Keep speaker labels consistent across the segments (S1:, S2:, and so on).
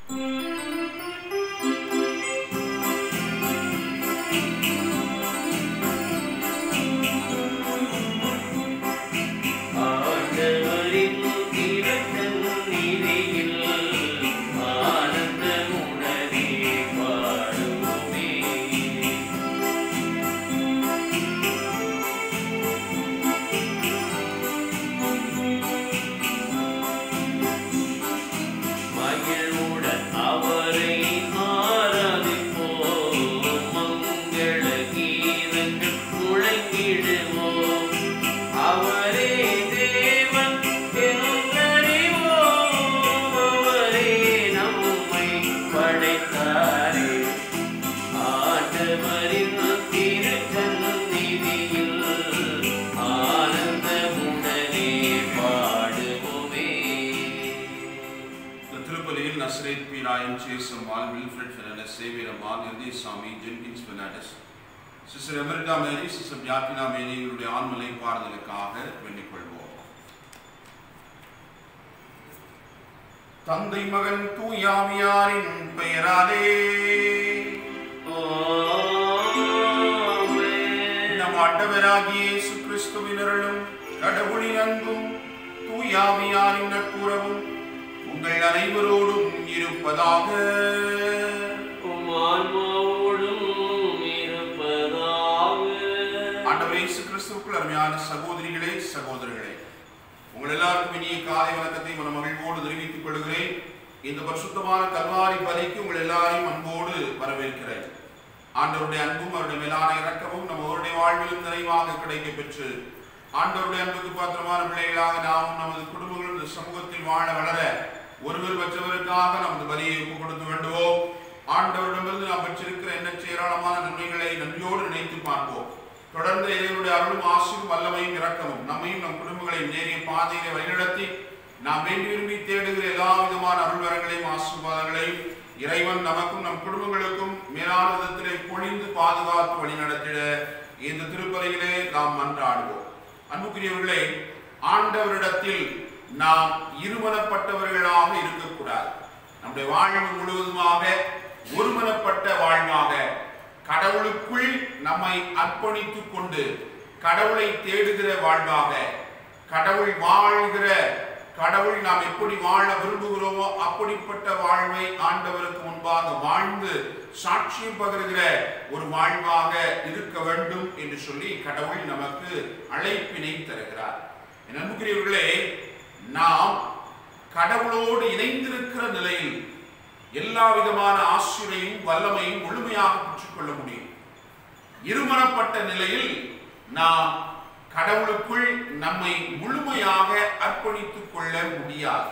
S1: ஆண்டவரின் இரக்கம் நிறையில் ஆனந்தமுடனே பாடுவோமே மகிழ்வுடன் அவரை ஆராதிப்போம் மங்கள கீதங்கள் முழங்கிடுவோம் அவரே தேவன் என்றறிவோம் அவரே நம்மை படைத்தாரே ஆண்டவரின் திருச்சந்நிதியில் ஆனந்தமுடனே பாடுவோமே
S2: இந்த திருப்பலியில் நஸ்ரேத் பி ராயன் சேசம்மாள் வில்ஃப்ரெட் ஃபெர்னாண்டஸ் சேவியர் அம்மாள் நிர்தேசாமி ஜென்கின்ஸ் பெர்னாண்டஸ் சிஸ்டர் எமரிட்டா மேரி சிஸ்டர் ஜாக்கினா மேரி இவருடைய ஆண்மலை பாடுதலுக்காக வேண்டிக் கொள்வோம் தந்தை மகன் தூயாமியாரின் பெயராலே நம் ஆண்டவராகிய இயேசு கிறிஸ்துவின் அருளும் கடவுளின் அன்பும் தூயாவியாரின் நட்புறவும் உங்கள் அனைவரோடும் இருப்பதாக ஆண்டவர் இயேசு கிறிஸ்துவுக்குள் அருமையான சகோதரிகளே சகோதரர்களே உங்கள் எல்லாருக்கும் இனிய காலை வணக்கத்தை மன மகிழ்வோடு தெரிவித்துக் கொள்கிறேன் இந்த பரிசுத்தமான கல்வாரி பலிக்கு உங்கள் எல்லாரையும் அன்போடு வரவேற்கிறேன் ஆண்டவருடைய அன்பும் அவருடைய மேலான இறக்கமும் நம்ம அவருடைய வாழ்விலும் நிறைவாக கிடைக்க பெற்று ஆண்டவருடைய அன்புக்கு பாத்திரமான பிள்ளைகளாக நாமும் நமது குடும்பங்களும் இந்த சமூகத்தில் வாழ வளர ஒருவர் பெற்றவருக்காக நமது பலியை ஒப்புக் கொடுத்து வேண்டுவோம் ஆண்டவரிடமிருந்து நாம் பெற்றிருக்கிற எண்ணற்ற ஏராளமான நன்மைகளை நன்றியோடு நினைத்து பார்ப்போம் தொடர்ந்து இறைவனுடைய அருளும் ஆசியும் வல்லமையும் இரக்கமும் நம்மையும் நம் குடும்பங்களையும் நேரிய பாதையிலே வழிநடத்தி நாம் வேண்டி விரும்பி தேடுகிற எல்லா விதமான அருள்வரங்களையும் ஆசீர்வாதங்களையும் இறைவன் நமக்கும் நம் குடும்பங்களுக்கும் மேலான விதத்திலே பொழிந்து பாதுகாத்து வழிநடத்திட இந்த திருப்பலியிலே நாம் மன்றாடுவோம் அன்புக்குரியவர்களே ஆண்டவரிடத்தில் நாம் இருமனப்பட்டவர்களாக இருக்கக்கூடாது நம்முடைய வாழ்வு முழுவதுமாக ஒருமனப்பட்ட வாழ்வாக கடவுளுக்குள் நம்மை அர்ப்பணித்துக் கொண்டு கடவுளை தேடுகிற வாழ்வாக கடவுள் வாழ்கிற கடவுள் நாம் எப்படி வாழ விரும்புகிறோமோ அப்படிப்பட்ட வாழ்வை ஆண்டவருக்கு முன்பாக வாழ்ந்து சாட்சியம் பகிர்கிற ஒரு வாழ்வாக இருக்க வேண்டும் என்று சொல்லி கடவுள் நமக்கு அழைப்பினை தருகிறார் என் அன்புக்குரியவர்களே நாம் கடவுளோடு இணைந்திருக்கிற நிலையில் எல்லா விதமான ஆசிரியையும் வல்லமையும் முழுமையாக பெற்றுக்கொள்ள முடியும் இருமனப்பட்ட நிலையில் நாம் கடவுளுக்குள் நம்மை முழுமையாக அர்ப்பணித்துக் கொள்ள முடியாது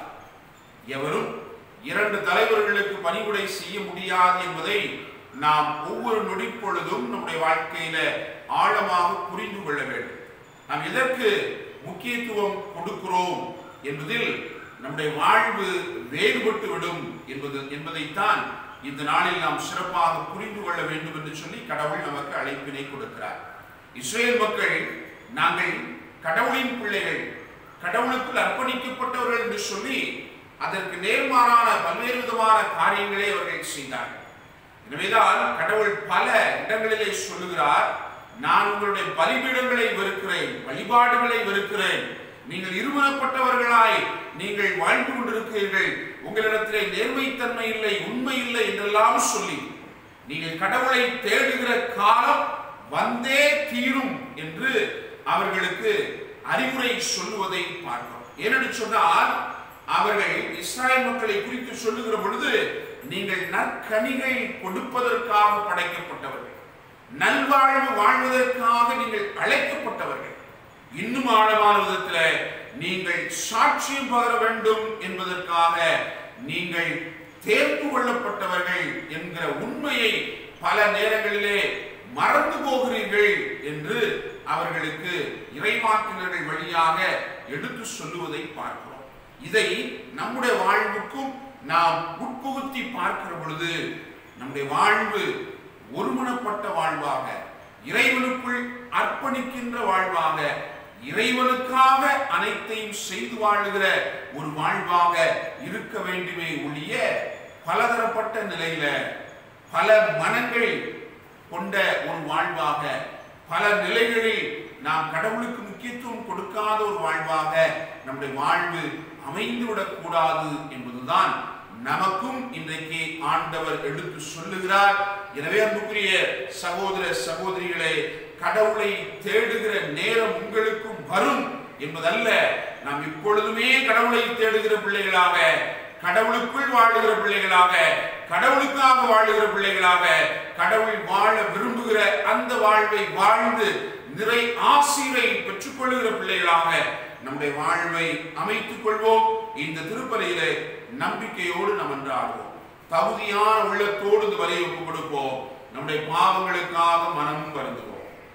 S2: எவரும் இரண்டு தலைவர்களுக்கு பணிவுடை செய்ய முடியாது என்பதை நாம் ஒவ்வொரு நொடிப்பொழுதும் நம்முடைய வாழ்க்கையில ஆழமாக புரிந்து கொள்ள வேண்டும் நாம் எதற்கு முக்கியத்துவம் கொடுக்கிறோம் என்பதில் நம்முடைய வாழ்வு வேறுபட்டு விடும் என்பது என்பதைத்தான் இந்த நாளில் நாம் சிறப்பாக புரிந்து கொள்ள வேண்டும் என்று சொல்லி கடவுள் நமக்கு அழைப்பினை கொடுக்கிறார் இஸ்ரேல் மக்கள் நாங்கள் கடவுளின் பிள்ளைகள் கடவுளுக்குள் அர்ப்பணிக்கப்பட்டவர்கள் என்று சொல்லி அதற்கு நேர்மாறான பல்வேறு விதமான காரியங்களை அவர்கள் செய்தார்கள் எனவேதான் கடவுள் பல இடங்களிலே சொல்லுகிறார் நான் உங்களுடைய பலிபீடங்களை வெறுக்கிறேன் வழிபாடுகளை வெறுக்கிறேன் நீங்கள் இருமனப்பட்டவர்களாய் நீங்கள் வாழ்ந்து கொண்டிருக்கிறீர்கள் உங்களிடத்திலே நேர்மைத்தன்மை இல்லை உண்மை இல்லை என்றெல்லாம் சொல்லி நீங்கள் கடவுளை தேடுகிற காலம் வந்தே தீரும் என்று அவர்களுக்கு அறிவுரை சொல்லுவதை பார்க்கிறோம் ஏனென்று சொன்னால் அவர்கள் இஸ்ராயல் மக்களை குறித்து சொல்லுகிற பொழுது நீங்கள் நற்கனிகள் கொடுப்பதற்காக படைக்கப்பட்டவர்கள் நல்வாழ்வு வாழ்வதற்காக நீங்கள் அழைக்கப்பட்டவர்கள் இன்னும் ஆழமான விதத்தில் நீங்கள் சாட்சியம் பகர வேண்டும் என்பதற்காக நீங்கள் தேர்ந்து கொள்ளப்பட்டவர்கள் என்கிற உண்மையை பல நேரங்களிலே மறந்து போகிறீர்கள் என்று அவர்களுக்கு இறைமாற்றினர்கள் வழியாக எடுத்து சொல்லுவதை பார்க்கிறோம் இதை நம்முடைய வாழ்வுக்கும் நாம் உட்புகுத்தி பார்க்கிற பொழுது நம்முடைய வாழ்வு ஒருமனப்பட்ட வாழ்வாக இறைவனுக்குள் அர்ப்பணிக்கின்ற வாழ்வாக இறைவனுக்காக அனைத்தையும் செய்து வாழுகிற ஒரு வாழ்வாக இருக்க வேண்டுமே ஒழிய பலதரப்பட்ட நிலையில பல மனங்கள் கொண்ட ஒரு வாழ்வாக பல நிலைகளில் நாம் கடவுளுக்கு முக்கியத்துவம் கொடுக்காத ஒரு வாழ்வாக நம்முடைய வாழ்வு அமைந்து விடக்கூடாது என்பதுதான் நமக்கும் இன்றைக்கு ஆண்டவர் எடுத்து சொல்லுகிறார் எனவே அன்புக்குரிய சகோதர சகோதரிகளே கடவுளை தேடுகிற நேரம் உங்களுக்கும் வரும் என்பதல்ல நாம் இப்பொழுதுமே கடவுளை தேடுகிற பிள்ளைகளாக கடவுளுக்குள் வாழுகிற பிள்ளைகளாக கடவுளுக்காக வாழுகிற பிள்ளைகளாக கடவுள் வாழ விரும்புகிற அந்த வாழ்வை வாழ்ந்து நிறை ஆசீரை பெற்றுக்கொள்ளுகிற பிள்ளைகளாக நம்முடைய வாழ்வை அமைத்துக் கொள்வோம் இந்த திருப்பலியிலே நம்பிக்கையோடு நாம் அன்றாடுவோம் தகுதியான உள்ளத்தோடு இந்த வலியை ஒப்புக் கொடுப்போம் நம்முடைய பாவங்களுக்காக மனம் வருந்துவோம்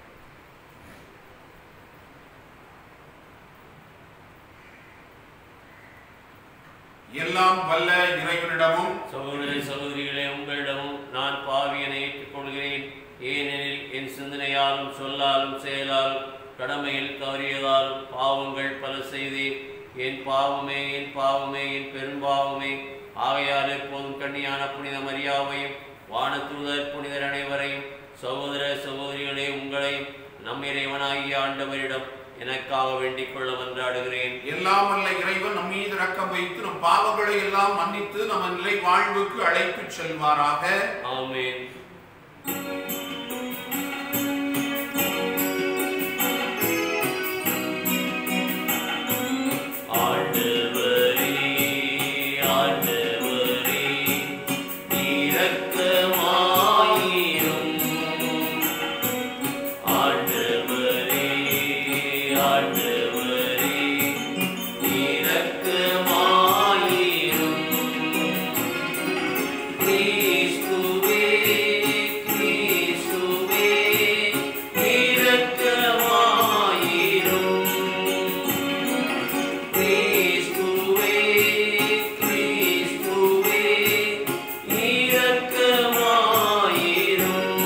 S2: எல்லாம் வல்ல இறைவனிடமும்
S1: சகோதர சகோதரிகளே உங்களிடமும் நான் பாவியனை ஏற்றுக்கொள்கிறேன் ஏனெனில் என் சிந்தனையாலும் சொல்லாலும் செயலாலும் கடமையில் தவறியதாலும் பாவங்கள் பல செய்தேன் என் பாவமே என் பாவமே என் பெரும்பாவமே ஆகையால் எப்போதும் கண்ணியான புனித மரியாவையும் வானதூதர் புனிதர் அனைவரையும் சகோதர சகோதரிகளே உங்களையும் நம் இறைவனாகிய ஆண்டவரிடம் எனக்காக வேண்டிக் கொள்ள மன்றாடுகிறேன்
S2: எல்லாம் வல்ல இறைவன் நம் மீது இரக்கம் வைத்து நம் பாவங்களை எல்லாம் மன்னித்து நம்ம நிலை வாழ்வுக்கு அழைத்துச் செல்வாராக
S1: ஆமென் ஆண்டவரே ஆண்டவரே இரக்கமாயிரும் ஆண்டவரே ஆண்டவரே இரக்கமாயிரும் கிறிஸ்துவே கிறிஸ்துவே இரக்கமாயிரும் கிறிஸ்துவே கிறிஸ்துவே இரக்கமாயிரும்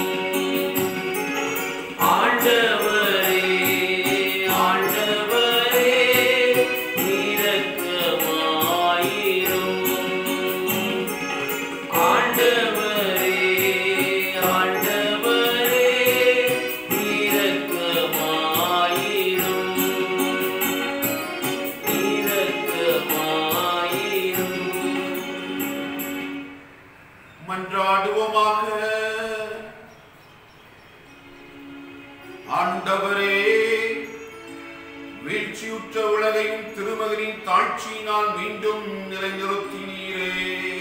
S1: ஆண்டவரே ஆண்டவரே இரக்கமாயிரும் ஆண்டவரே ஆண்டவரே இரக்கமாயிரும் இரக்கமாயிரும்
S2: மன்றாடுவோமாக ஆண்டவரே வீழ்ச்சியுற்ற உலகையும் திருமகனின் தாழ்ச்சியினால் மீண்டும் நிலைநிறுத்தினீரே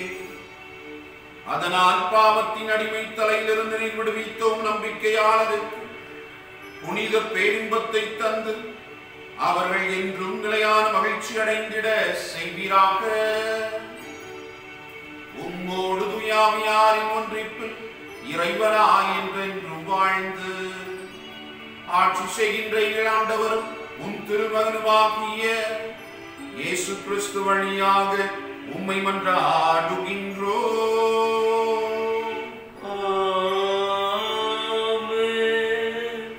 S2: அதனால் பாவத்தின் அடிமை தலையிலிருந்து நீர் விடுவித்தோம் நம்பிக்கையாளருக்கு புனித பேரின்பத்தை தந்து அவர்கள் என்றும் நிலையான மகிழ்ச்சி அடைந்திட செய்வீராக உம்மோடு துயாவியாரின் ஒன்றிப்பில் இறைவனாய் என்றென்றும் வாழ்ந்து ஆட்சி செய்கின்ற இழாண்டவரும் உம் திருமகனுமாகிய இயேசு கிறிஸ்து வழியாக உம்மை மன்றாடுகின்றோ
S1: ஆமென்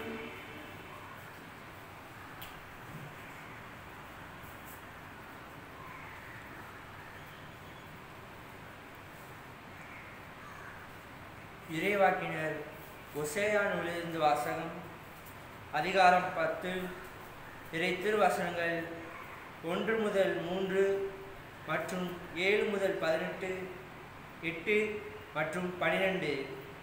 S3: இறைவாக்கினர் ஒசேயா நூலிலிருந்து வாசகம் அதிகாரம் பத்து இறை திருவசனங்கள் ஒன்று முதல் மூன்று மற்றும் ஏழு முதல் பதினெட்டு எட்டு மற்றும் பன்னிரெண்டு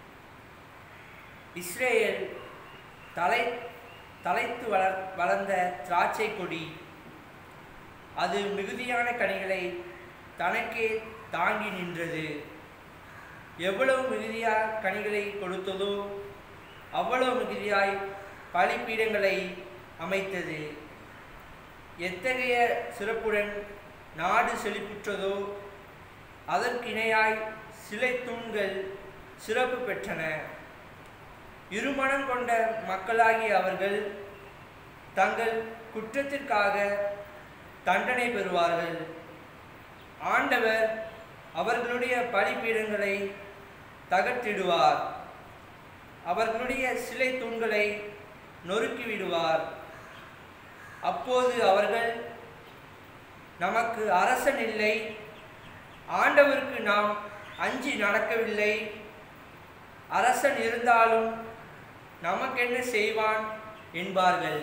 S3: இஸ்ரேல் தலை தலைத்து வளர் வளர்ந்த திராட்சை கொடி அது மிகுதியான கனிகளை தனக்கே தாங்கி நின்றது எவ்வளவு மிகுதியாய் கனிகளை கொடுத்ததோ அவ்வளவு மிகுதியாய் பலிப்பீடங்களை அமைத்தது எத்தகைய சிறப்புடன் நாடு செழிப்புற்றதோ அதற்கிணையாய் சிலை தூண்கள் சிறப்பு பெற்றன இருமனம் கொண்ட மக்களாகிய அவர்கள் தங்கள் குற்றத்திற்காக தண்டனை பெறுவார்கள் ஆண்டவர் அவர்களுடைய பலிபீடங்களை தகர்த்திடுவார் அவர்களுடைய சிலை தூண்களை நொறுக்கி விடுவார் அப்போது அவர்கள் நமக்கு அரசன் இல்லை ஆண்டவருக்கு நாம் அஞ்சி நடக்கவில்லை அரசன் இருந்தாலும் நமக்கென்ன செய்வான் என்பார்கள்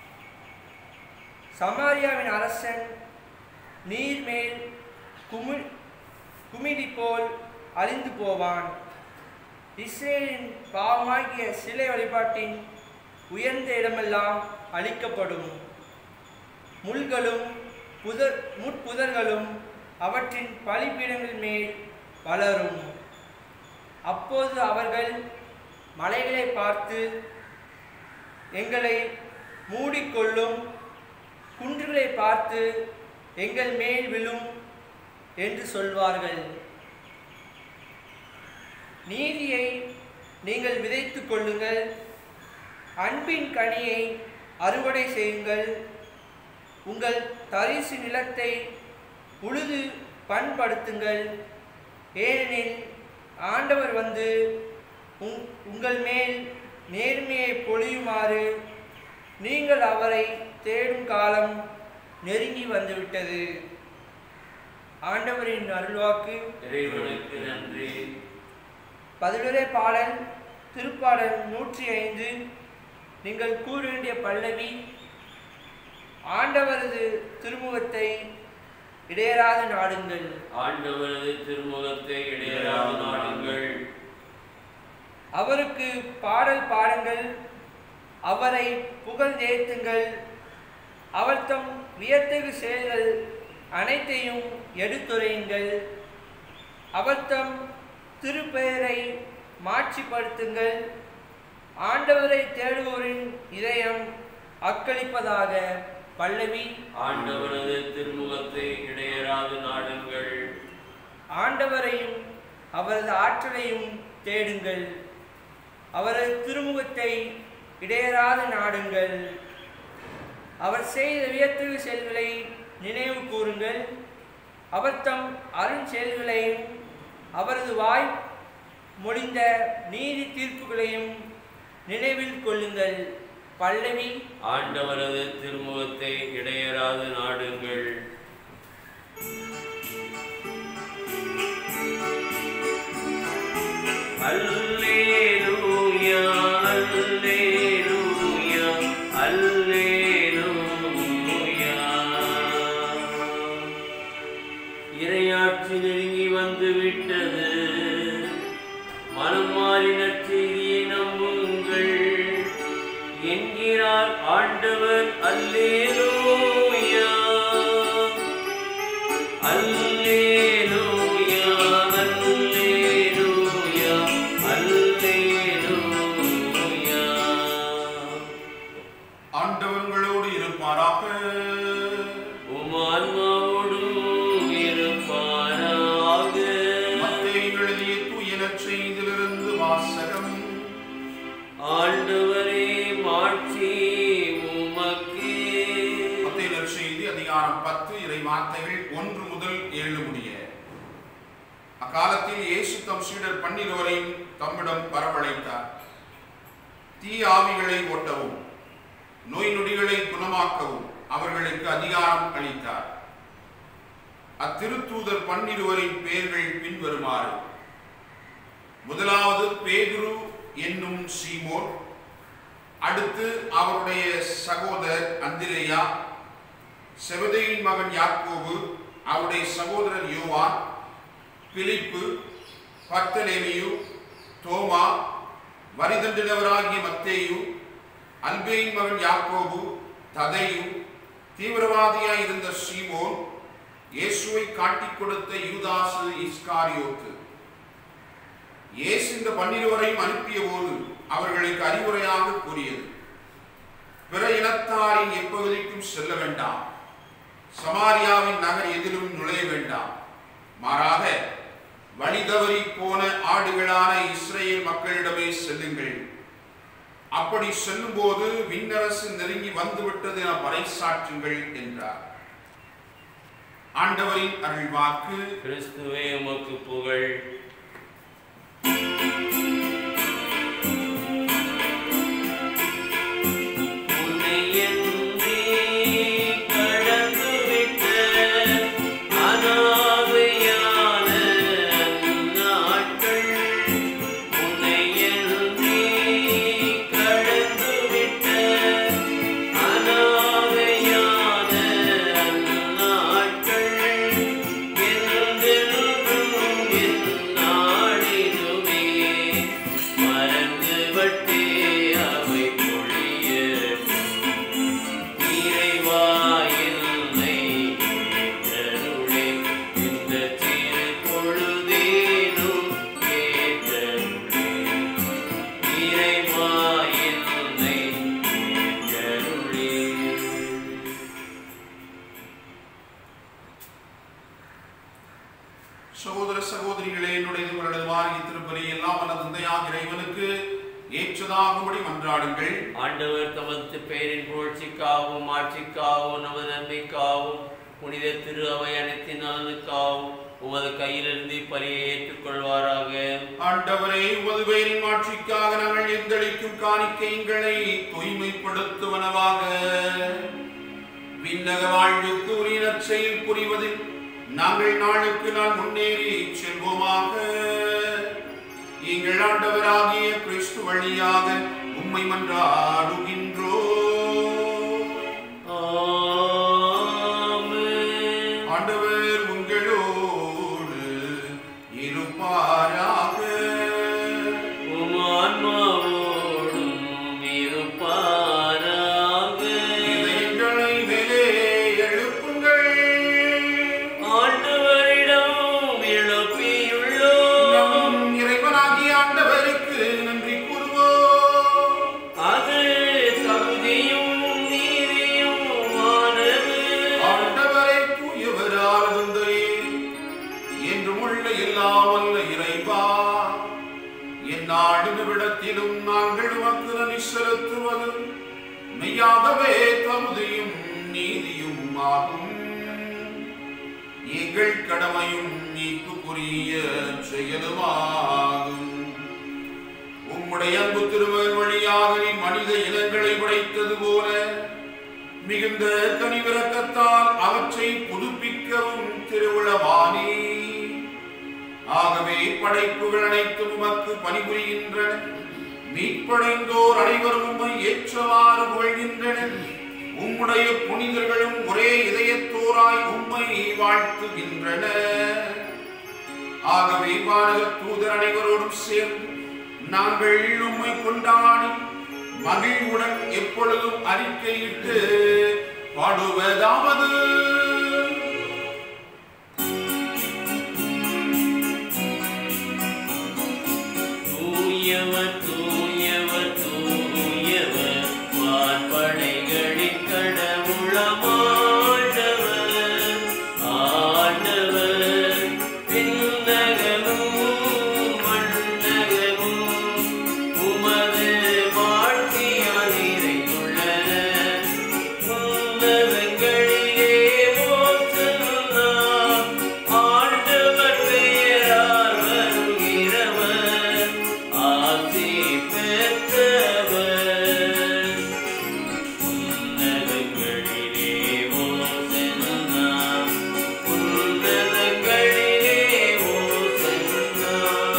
S3: சமாரியாவின் அரசன் நீர்மேல் குமி குமிழி போல் அழிந்து போவான் இஸ்ரேலின் பாவமாகிய சிலை வழிபாட்டின் உயர்ந்த இடமெல்லாம் அழிக்கப்படும் முள்களும் புதர் முட்புதர்களும் அவற்றின் பலிபீடங்கள் மேல் வளரும் அப்போது அவர்கள் மலைகளை பார்த்து எங்களை மூடிக்கொள்ளும் குன்றுகளை பார்த்து எங்கள் மேல் விழும் என்று சொல்வார்கள் நீதியை நீங்கள் விதைத்துக் கொள்ளுங்கள் அன்பின் கனியை அறுவடை செய்யுங்கள் உங்கள் தரிசு நிலத்தை உழுது பண்படுத்துங்கள் ஏனெனில் ஆண்டவர் வந்து உங் உங்கள் மேல் நேர்மையை பொழியுமாறு நீங்கள் அவரை தேடும் காலம் நெருங்கி வந்துவிட்டது ஆண்டவரின் அருள்வாக்கு
S1: இறைவனுக்கு நன்றி
S3: பதிலுரை பாடல் திருப்பாடல் நூற்றி ஐந்து நீங்கள் கூற வேண்டிய பல்லவி ஆண்டவரது திருமுகத்தை இடையராது நாடுங்கள்
S1: ஆண்டவரது திருமுகத்தை இடையராது நாடுங்கள்
S3: அவருக்கு பாடல் பாடுங்கள் அவரை புகழ்ந்தேத்துங்கள் அவர் தம் வியத்தகு செயல்கள் அனைத்தையும் எடுத்துரையுங்கள் அவர் தம் திருப்பெயரை மாட்சிப்படுத்துங்கள் ஆண்டவரை தேடுவோரின் இதயம் அக்களிப்பதாக பல்லவி
S1: ஆண்டவரது திருமுகத்தை இடையராது நாடுங்கள்
S3: ஆண்டவரையும் அவரது ஆற்றலையும் தேடுங்கள் அவரது திருமுகத்தை இடையராது நாடுங்கள் அவர் செய்த வியத்தகு செயல்களை நினைவு கூறுங்கள் அவர் தம் அருஞ்செயல்களையும் அவரது வாய் மொழிந்த நீதி தீர்ப்புகளையும் நினைவில் கொள்ளுங்கள் பல்லவி
S1: ஆண்டவரது திருமுகத்தை இடையராது நாடுங்கள் அல்லேலூயா அல்லேலூயா அல்லேலூயா இறையாட்சி நெருங்கி வந்து விட்டது மனம் மாறி நற்செய்தியை நம்புங்கள் என்கிறார் ஆண்டவர் அல்லேலூயா அல்லேலூயா அல்லேலூயா அல்லேலூயா
S2: ஆண்டவர்களோடு இருப்பாராக
S1: உம் ஆன்மாவோடும் இருப்பாராக
S2: மத்தேயு எழுதிய தூய நற்செய்தியிலிருந்து வாசகம்
S1: ஆண்டவரே மாட்சி உமக்கே
S2: மத்தேயு நற்செய்தி அதிகாரம் பத்து இறை வார்த்தைகள் ஒன்று முதல் ஏழு முடிய அக்காலத்தில் இயேசு தம் சீடர் பன்னிருவரையும் தம்மிடம் வரவழைத்தார் தீ ஆவிகளை ஓட்டவும் நோய் நொடிகளை குணமாக்கவும் அவர்களுக்கு அதிகாரம் அளித்தார் அத்திருத்தூதர் பன்னிருவரின் பெயர்கள் பின்வருமாறு முதலாவது பேதுரு என்னும் சீமோன் அடுத்து அவருடைய சகோதரர் அந்திரேயா செபதேயின் மகன் யாக்கோபு அவருடைய சகோதரர் யோவான் பிலிப்பு பர்த்தலேமியு தோமா வரிதண்டினவராகிய மத்தேயு அல்பேயின் மகன் யாக்கோபு ததையு தீவிரவாதியாய் இருந்த சீமோன் இயேசுவை காட்டிக் கொடுத்த யூதாசு இஸ்காரியோத்து இயேசு இந்த பன்னிருவரையும் அனுப்பிய போது அவர்களுக்கு அறிவுரையாக கூறியது பிற இனத்தாரின் எப்பகுதிக்கும் செல்ல வேண்டாம் சமாரியாவின் நகர் எதிலும் நுழைய வேண்டாம் மாறாக வழி தவறி போன ஆடுகளான இஸ்ரேல் மக்களிடமே செல்லுங்கள் அப்படி செல்லும்போது விண்ணரசு நெருங்கி வந்துவிட்டது என பறைசாற்றுங்கள் என்றார் ஆண்டவரின் அருள்வாக்கு
S1: கிறிஸ்துவே உமக்கு புகழ் உன்னை என்றே கடந்துவிட்ட அனாதையான
S2: சகோதரிகளே என்னுடைய உங்களது வாரிய திருப்பலி எல்லாம் வல்ல தந்தையாக இறைவனுக்கு ஏற்றதாகும்படி மன்றாடுங்கள்
S1: ஆண்டவர் தமது பெயரின் புகழ்ச்சிக்காகவும் ஆட்சிக்காகவும் நமது நன்மைக்காகவும் புனித திரு அவை அனைத்தின் நலனுக்காகவும் உமது கையிலிருந்து பலியை ஏற்றுக்கொள்வாராக
S2: ஆண்டவரே உமது பெயரின் மாட்சிக்காக நாங்கள் எந்தளிக்கும் காணிக்கைகளை தூய்மைப்படுத்துவனவாக விண்ணக வாழ்வுக்கு உரிய நற்செயல் புரிவதில் நாங்கள் நாளுக்கு நாள் முன்னேறி செல்வோமாக எங்கள் ஆண்டவராகிய கிறிஸ்து வழியாக உம்மை மன்றாடுகின்றோ
S1: ஆமென்.
S2: ஆண்டவர் உங்களோடு இருப்பாராக
S1: உம் ஆன்மாவோடும் இருப்பாராக.
S2: இதயங்களை மேலே எழுப்புங்கள்
S1: ஆண்டவரிடம் எழுப்பியுள்ளோம்.
S2: நம் இறைவனாகிய ஆண்டவருக்கு நன்றி கூறுவோம்
S1: அது தகுதியும் நீதியுமானது.
S2: ஆண்டவரை தூயவரால் தந்தையே என்றும் உள்ள எல்லாம் வல்ல இறைவா எந்நாடு விடத்திலும் நாங்கள் உமக்கு நன்றி செலுத்துவது மெய்யாகவே தகுதியும் நீதியும் ஆகும் எங்கள் கடமையும் மீட்புக்குரிய செயலுமாகும் உம்முடைய அன்பு திருமகன் வழியாக நீ மனித இனங்களை படைத்தது போல மிகுந்த கனிவிறக்கத்தால் அவற்றை புதுப்பிக்கவும் திருவிழவானே ஆகவே படைப்புகள் அனைத்தும் உமக்கு பணிபுரிகின்றன மீட்படைந்தோர் அனைவரும் உம்மை ஏற்றவாறு புகழ்கின்றனர் உம்முடைய புனிதர்களும் ஒரே இதயத்தோராய் உம்மை வாழ்த்துகின்றனர் ஆகவே வானக தூதர் அனைவரோடும் சேர்ந்து நாங்கள் உம்மை கொண்டாடி மகிழ்வுடன் எப்பொழுதும் அறிக்கையிட்டு பாடுவதாவது
S1: தூயவர் தூயவர் தூயவர் வான்படைகளின் கடவுளமாண்டவர் ஆண்டவர் விண்ணகமும் மண்ணகமும் உமது வாழ்க்கையால் நிறைந்துள்ளன உன்னதங்களிலே ஓசன்னா ஆண்டவர் பெயரால் வருகிறவர் ஆசி பெற்றவர் உன்னதங்களிலே ஓசன்னா உன்னதங்களிலே ஓசன்னா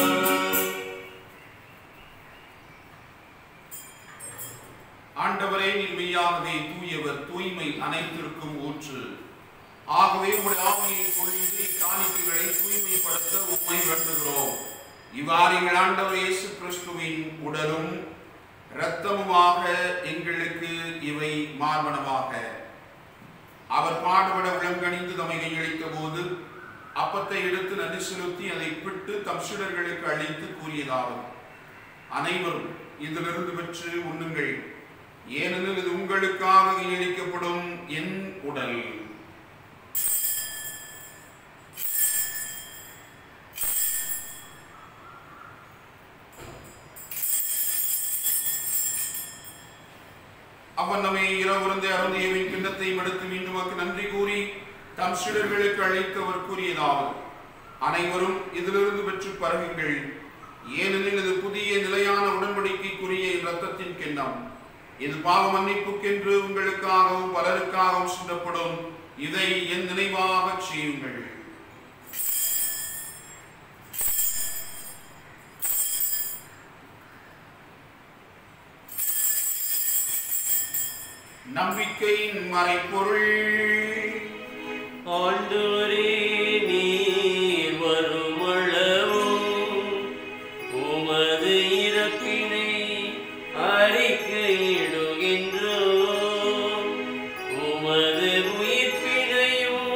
S2: ஆண்டவரே நீர் மெய்யாகவே தூயவர் தூய்மை அனைத்திற்கும் ஊற்று ஆகவே உங்களுடைய ஆவியை பொழிந்து இக்காணிக்கைகளை தூய்மைப்படுத்த உண்மை வேண்டுகிறோம் இவ்வாறு எங்கள் ஆண்டவர் இயேசு கிறிஸ்துவின் உடலும் இரத்தமுமாக எங்களுக்கு இவை மார்பனமாக அவர் பாடுபட உளங்கணிந்து தம்மை கையளித்த போது அப்பத்தை எடுத்து நன்றி செலுத்தி அதை பிட்டு தம் சீடர்களுக்கு அளித்து கூறியதாவது அனைவரும் இதிலிருந்து பெற்று உண்ணுங்கள் ஏனெனில் இது உங்களுக்காக கையளிக்கப்படும் என் உடல் அவ்வண்ணமே இரவுருந்தை அருந்தியவின் கிண்ணத்தையும் எடுத்து மீண்டும் உமக்கு நன்றி கூறி தம் சீடர்களுக்கு அழைத்தவர் கூறியதாவது அனைவரும் இதிலிருந்து பெற்று பருகுங்கள் ஏனெனில் இது புதிய நிலையான உடன்படிக்கைக்குரிய என் இரத்தத்தின் கிண்ணம் இது பாவ மன்னிப்புக்கென்று உங்களுக்காகவும் பலருக்காகவும் சிந்தப்படும் இதை என் நினைவாகச் செய்யுங்கள் நம்பிக்கையின் மறைப்பொருள்
S1: ஆண்டவரே நீர் வருமளவும் உமது இறப்பினை அறிக்கையிடுகின்றோம் உமது உயிர்ப்பினையும்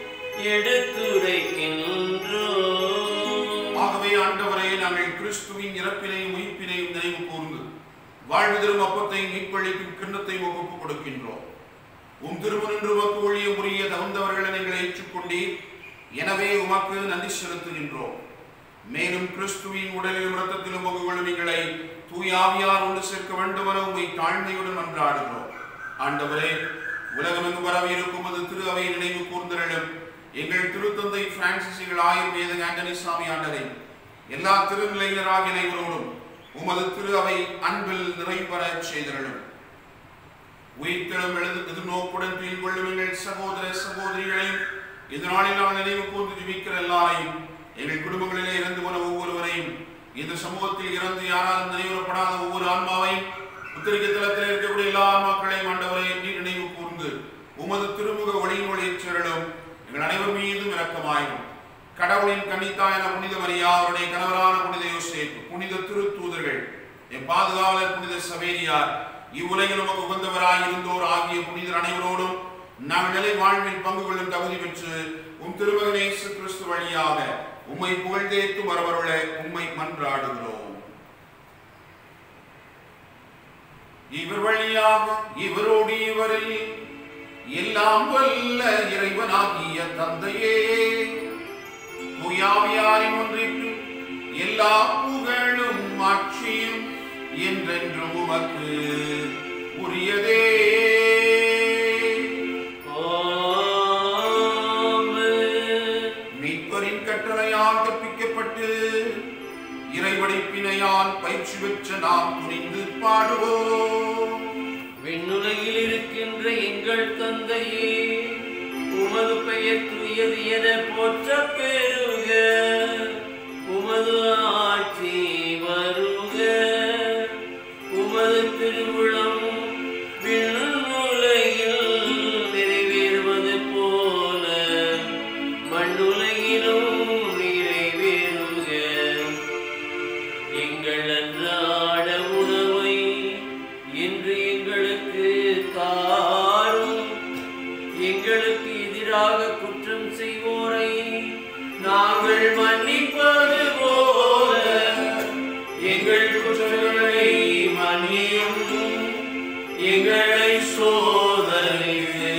S1: எடுத்துரைக்கின்றோம்
S2: ஆகவே ஆண்டவரே நாங்கள் கிறிஸ்துவின் இறப்பினையும் உயிர்ப்பினையும் நினைவு கூர்ந்து வாழ்வு தரும் அப்பத்தையும் மீட்பளிக்கும் கிண்ணத்தையும் ஒப்புக் கொடுக்கின்றோம் உம் திருமணன்று உமக்கு ஒழிய உரிய தகுந்தவர்களை நீங்கள் ஏற்றுக்கொண்டீர் எனவே உமக்கு நன்றி செலுத்துகின்றோம் மேலும் கிறிஸ்துவின் உடலிலும் இரத்தத்திலும் பங்கு கொள்ளும் எங்களை தூயாவியார் ஒன்று சேர்க்க வேண்டும் என உண்மை தாழ்மையுடன் மன்றாடுகிறோம் ஆண்டவரே உலகமெங்கு பரவி இருக்கும் அது திரு அவை நினைவு கூர்ந்திரளும் எங்கள் திருத்தந்தை பிரான்சிஸ் எங்கள் ஆயர் வேத ஆண்டனி சாமி ஆண்டரை எல்லா திருநிலையினராக இணைவரோடும் உமது திரு அவை அன்பில் நிறைவரச் செய்திரளும் உயிர்த்தெழும் எழுது எதிர்நோக்குடன் துயில் கொள்ளும் எங்கள் சகோதர சகோதரிகளையும் இந்த நாளில் நாம் நினைவு கூர்ந்து ஜிபிக்கிற எல்லாரையும் எங்கள் குடும்பங்களிலே இறந்து போன ஒவ்வொருவரையும் இந்த சமூகத்தில் இறந்து யாராலும் நினைவுறப்படாத ஒவ்வொரு ஆன்மாவையும் உத்தரிக்க தளத்தில் இருக்கக்கூடிய எல்லா ஆன்மாக்களையும் ஆண்டவரை நீ நினைவு கூர்ந்து உமது திருமுக ஒளியின் ஒளியச் சேரலும் எங்கள் அனைவர் மீதும் இரக்கமாயும் கடவுளின் கன்னித்தாயன புனித மரியா அவருடைய கணவரான புனித யோசேப்பு புனித திருத்தூதர்கள் என் பாதுகாவலர் புனித சவேரியார் இவ்வுலகில் உமக்கு உகந்தவராய் இருந்தோர் ஆகிய புனிதர் அனைவரோடும் நாம் நிலை வாழ்வில் பங்கு கொள்ளும் தகுதி பெற்று உம் திருமகன் இயேசு கிறிஸ்து வழியாக உம்மை புகழ்ந்தேத்து வரவருள உம்மை மன்றாடுகிறோம் இவர் வழியாக இவரோடு இவரில் எல்லாம் வல்ல இறைவனாகிய தந்தையே தூயாவியாரின் ஒன்றிற்கு எல்லா புகழும் ஆட்சியும் என்றென்றும் உமக்கு உரியதே
S1: ஆமென்.
S2: மீட்பரின் கட்டளையால் கற்பிக்கப்பட்டு இறைவடிப்பினையால் பயிற்சி பெற்ற நாம் துணிந்து பாடுவோம்
S1: விண்ணுலகில் இருக்கின்ற எங்கள் தந்தையே உமது பெயர் தூயது என போற்ற பெறுக உமது ஆட்சி வருக உமது திருவிழம் விண்ணுலகில் நிறைவேறுவது போல மண்ணுலகிலும் நிறைவேறுக எங்கள் அன்றாட உணவை இன்று எங்களுக்கு தாரும் எங்களுக்கு எதிராக குற்றம் செய்வோரை நாங்கள் மன்னிப்பது போல எங்கள் குற்றங்களை மன்னியும் எங்களை சோதனைக்கு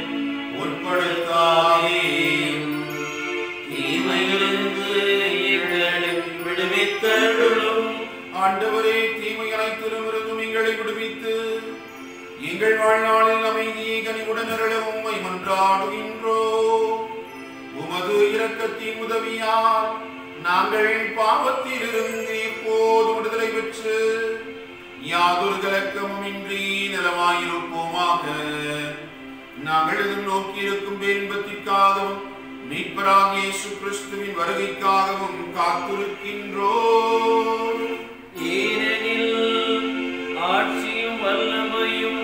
S1: உட்படுத்தாதேயும் தீமையிலிருந்து எங்களை விடுவித்தருளும்
S2: ஆண்டவரே தீமை அனைத்திலும் இருந்தும் எங்களை விடுவித்து எங்கள் வாழ்நாளில் அமைதியை கனிவுடன் அருள உம்மை மன்றாடுகின்றோ உமது இரக்கத்தின் உதவியால் நாங்கள் பாவத்திலிருந்து இப்போது விடுதலை பெற்று யாதொரு கலக்கமும் இன்றி நலமாயிருப்போமாக நாங்கள் எதிர் நோக்கி இருக்கும் பேரின்பத்திற்காகவும் மீட்பராகிய இயேசு கிறிஸ்துவின் வருகைக்காகவும் காத்திருக்கின்றோம்
S1: ஏனெனில் ஆட்சியும் வல்லமையும்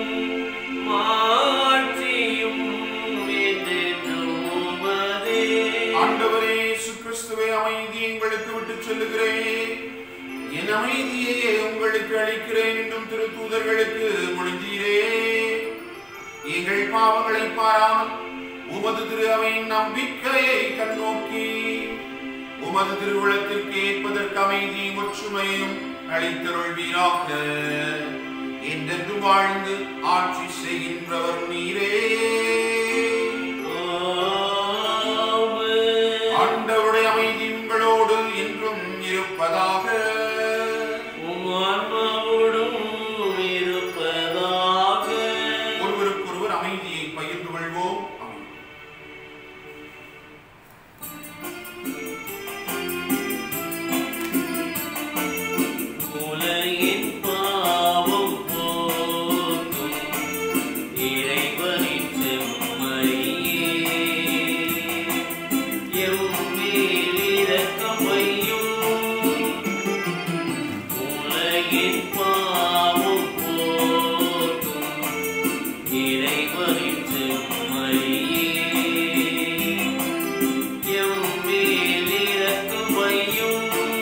S1: மாட்சியும் என்றென்றும் உமதே.
S2: ஆண்டவரே இயேசு கிறிஸ்துவை அமைதி உங்களுக்கு விட்டுச் செல்லுகிறேன் என் அமைதியை உங்களுக்கு அளிக்கிறேன் என்றும் திருத்தூதர்களுக்கு மொழிந்தீரே எங்கள் பாவங்களை பாராமல் உமது திரு அவையின் நம்பிக்கையை கண்ணோக்கி உமது திருவுளத்திற்கு ஏற்பதற்கு அமைதி ஒற்றுமையும் அளித்தருள்வீராக என்றென்று வாழ்ந்து ஆட்சி செய்கின்றவர் நீரே
S1: ஆமென்.
S2: ஆண்டவருடைய அமைதி உங்களோடு என்றும் இருப்பதாக
S1: உம் ஆன்மாவோடும் இருப்பதாக
S2: ஒருவருக்கொருவர் அமைதியை பகிர்ந்து கொள்வோம் அமைதி.
S1: உலகின் பாவம் போக்கும் இறைவனின் செம்மறியே எம்மேல் இரக்கம் வையும் உலகின் பாவம் போக்கும் இறைவனின் செம்மறியே எம்மேல் இரக்கம் வையும்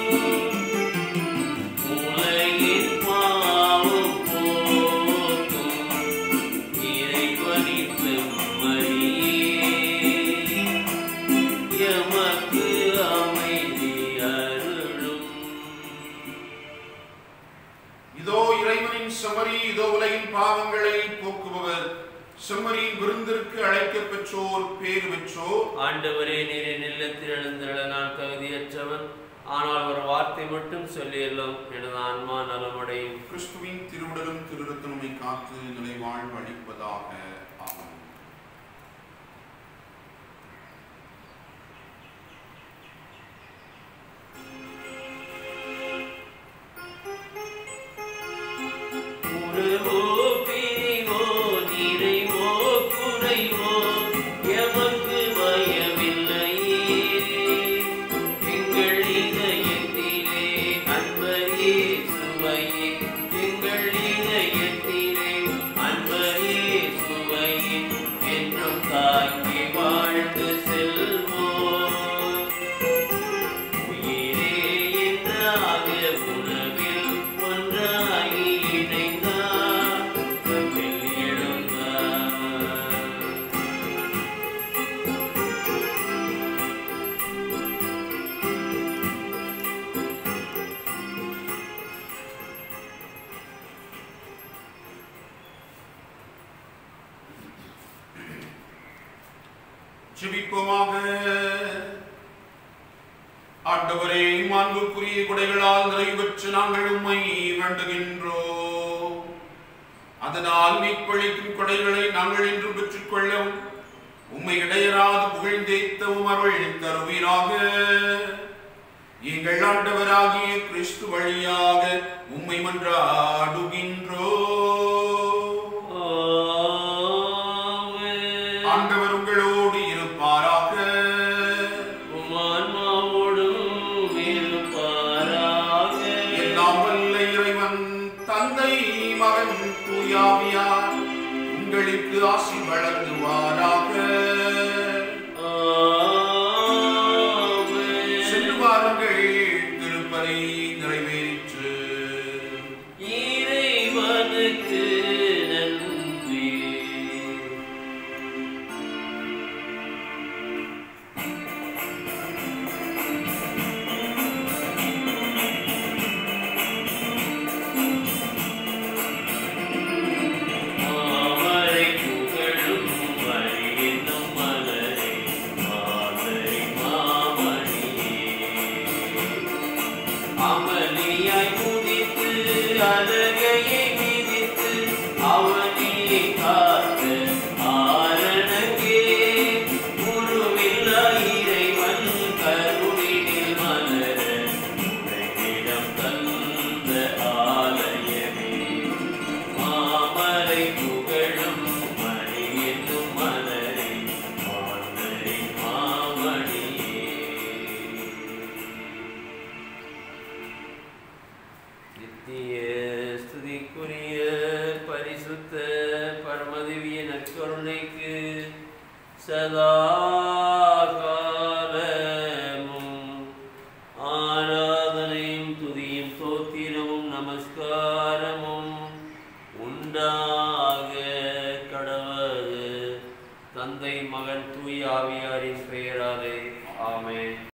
S1: உலகின் பாவம் போக்கும் இறைவனின் செம்மறியே எமக்கு அமைதி அருளும்
S2: இதோ இறைவனின் செம்மறி இதோ உலகின் பாவங்களை போக்குபவர் செம்மறியின் விருந்திற்கு அழைக்கப் பெற்றோர் பேறு பெற்றோர்
S1: ஆண்டவரே நீரின் இல்லத்தில் எழுந்தருள நான் தகுதியற்றவன் ஆனால் ஒரு வார்த்தை மட்டும் சொல்லியெல்லாம் எனது ஆன்மா நலமடையும்
S2: கிறிஸ்துவின் திருவுடலும் திருரத்தனுமை காத்து நிலை வாழ்வு அளிப்பதாக ஆமென்
S1: உறவோ பிரிவோ நிறைவோ குறைவோ எமக்கு பயமில்லையே எங்கள் இதயத்திலே அன்பரே சுவையே எங்கள் இதயத்திலே அன்பரே சுவையே என்றும் தாங்கி வாழ்ந்து செல்வோம் உயிரே என்றாக உணவில் ஒன்றாகி இணைந்தார் தம்மில் எழுந்தார்
S2: ஜெபிப்போமாக ஆண்டவரே மாண்புக்குரிய குடைகளால் நிறைவேற்று நாங்கள் உம்மை வேண்டுகின்றோம் அதனால் மீட்பளிக்கும் கொடைகளை நாங்கள் இன்று பெற்றுக்கொள்ளவும் உம்மை இடையராது புகழ்ந்தேத்தவும் அருள் தருவீராக எங்கள் ஆண்டவராகிய கிறிஸ்து வழியாக உம்மை மன்றாடுகின்றோம்
S1: ஆமென்.
S2: ஆண்டவர் உங்களோடு இருப்பாராக
S1: உமான்மாவோடும் இருப்பாராக.
S2: எல்லாம் வல்ல இறைவன் தந்தை மகன் தூயாவியார் உங்களுக்கு ஆசி வழங்குவாராக
S1: ஆமென்.
S2: சென்று வாருங்கள் திருப்பலி நிறைவேற்று
S1: இறைவனுக்கு நன்றி மாமரை புகழும் மணி என்னும் மலரே மாமரை மாமணியே அமளியாய் குதித்து அழகையை மிதித்து அவனியை காத்து ஆரணங்கே உருவில்லா இறைவன் கருணினில் மலர உலகிடம் தந்த ஆலயமே மாமரை புகழும் மணி என்னும் மலரே மாமரை மாமணியே நித்திய ஸ்துதிக்குரிய பரிசுத்த பரமதிவிய நற்கருணைக்கு சதா காலமும் ஆராதனையும் துதியும் தோத்திரமும் நமஸ்காரமும் உண்டாக கடவது தந்தை மகன் தூய் ஆவியாரின் பெயராலே ஆமென்